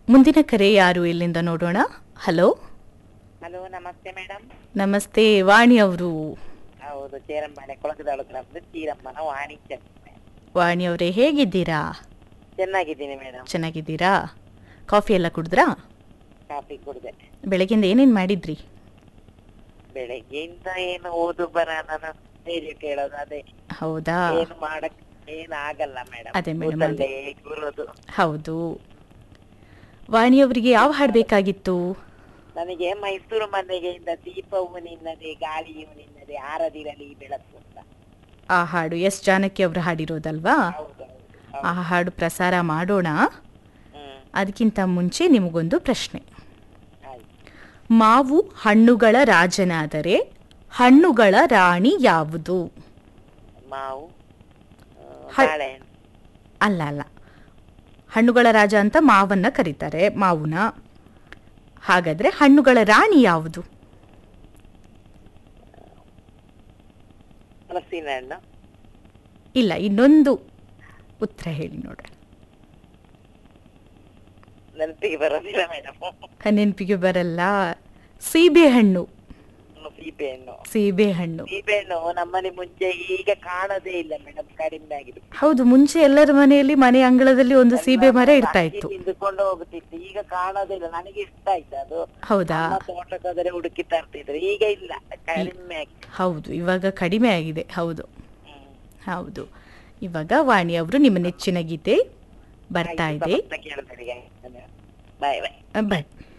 ಮುಂದಿನ ಕರೆ ಯಾರು ಇಲ್ಲಿಂದ ನೋಡೋಣ ಹಲೋ ಹಲೋ ನಮಸ್ತೆ ಮೇಡಮ್ ನಮಸ್ತೆ ವಾಣಿ ಅವರು ಹೌದು ಚೇರಂಬಾಣೆ ಕೊಳಕದಾಳು ಗ್ರಾಮದ ಚೀರಮ್ಮನ ವಾಣಿಜ್ಯ ವಾಣಿ ಅವರೇ ಹೇಗಿದ್ದೀರಾ ಚೆನ್ನಾಗಿದ್ದೀನಿ ಮೇಡಮ್ ಚೆನ್ನಾಗಿದ್ದೀರಾ ಕಾಫಿ ಎಲ್ಲ ಕುಡಿದ್ರಾ ಕಾಫಿ ಕುಡ್ದೆ ಬೆಳಗಿಂದ ಏನೇನು ಮಾಡಿದ್ರಿ ಬೆಳಗ್ಗೆಯಿಂದ ಏನು ಓದು ಬರ ನಾನು ರೇಡಿಯೋ ಕೇಳೋದು ಅದೇ ಹೌದಾ ಏನು ಮಾಡಕ್ ಏನ್ ಆಗಲ್ಲ ಮೇಡಮ್ ಅದೇ madam, ಅದೇ. ಕೂರೋದು ಹೌದು ವಾಣಿ ಅವರಿಗೆ ಯಾವ ಹಾಡು ಬೇಕಾಗಿತ್ತು ನನಗೆ ಮೈಸೂರು ಮನೆಗೆಯಿಂದ ದೀಪವು ನಿನ್ನದೆ ಗಾಳಿಯು ನಿನ್ನದೆ ಆರದಿರಲಿ ಬೆಳಕು ಅಂತ ಆ ಹಾಡು ಎಸ್ ಜಾನಕಿ ಅವರು ಹಾಡಿರೋದಲ್ವಾ ಹೌದು ಆ ಹಾಡು ಪ್ರಸಾರ ಮಾಡೋಣ ಹ್ಮ್ ಅದಕ್ಕಿಂತ ಮುಂಚೆ ನಿಮಗೊಂದು ಪ್ರಶ್ನೆ ಆಯ್ತು ಮಾವು ಹಣ್ಣುಗಳ ರಾಜನಾದರೆ ಹಣ್ಣುಗಳ ರಾಣಿ ಯಾವುದು ಮಾವು ಆ, ಹ- ಬಾಳೆಹಣ್ಣು ಅಲ್ಲ ಅಲ್ಲ ಹಣ್ಣುಗಳ ರಾಜ ಅಂತ ಮಾವನ್ನ ಕರೀತಾರೆ ಮಾವುನ ಹಾಗಾದ್ರೆ ಹಣ್ಣುಗಳ ರಾಣಿ ಯಾವುದು ಹಲಸಿನ ಹಣ್ಣು ಇಲ್ಲ ಇನ್ನೊಂದು ಉತ್ತರ ಹೇಳಿ ನೋಡ್ರಿ ನೆನಪಿಗೆ ಬರೋದಿಲ್ಲ ಮೇಡಮ್ ನೆನಪಿಗೆ ಬರಲ್ಲ ಸೀಬೆ ಹಣ್ಣು ಸೀಬೆ ಹಣ್ಣು ಸೀಬೆ ಹಣ್ಣು ಸೀಬೆ ಹಣ್ಣು ನಮ್ಮನೆ ಮುಂಚೆ ಈಗ ಕಾಣೋದೇ ಇಲ್ಲ ಮೇಡಮ್ ಕಡಿಮೆ ಆಗಿದೆ ಹೌದು ಮುಂಚೆ ಎಲ್ಲರ ಮನೆಯಲ್ಲಿ ಮನೆ ಅಂಗಳದಲ್ಲಿ ಒಂದು ಸೀಬೆ ಮರ ಇರ್ತಾ ಇತ್ತು ತಿಂದುಕೊಂಡು ಹೋಗುತ್ತಿತ್ತು ಈಗ ಕಾಣೋದೇ ಇಲ್ಲ ನನಗೆ ಇಷ್ಟ ಆಯ್ತು ಅದು ಹೌದಾ ನಮ್ಮ ತೋಟಕ್ಕಾದ್ರೆ ಹುಡುಕಿ ತರ್ತಿದ್ರು ಈಗ ಇಲ್ಲ ಕಡಿಮೆ ಆಗಿದೆ ಹೌದು ಇವಾಗ ಕಡಿಮೆ ಆಗಿದೆ ಹೌದು ಹ್ಮ್. ಹೌದು ಇವಾಗ ವಾಣಿ ಅವರು ನಿಮ್ಮ ನೆಚ್ಚಿನ ಗೀತೆ ಬರ್ತಾ ಆಯ್ತು, ಇದೆ ಸಮಸ್ತ ಕೇಳಿದವರಿಗೆ ಬಾಯ್ ಬಾಯ್ ಬಾಯ್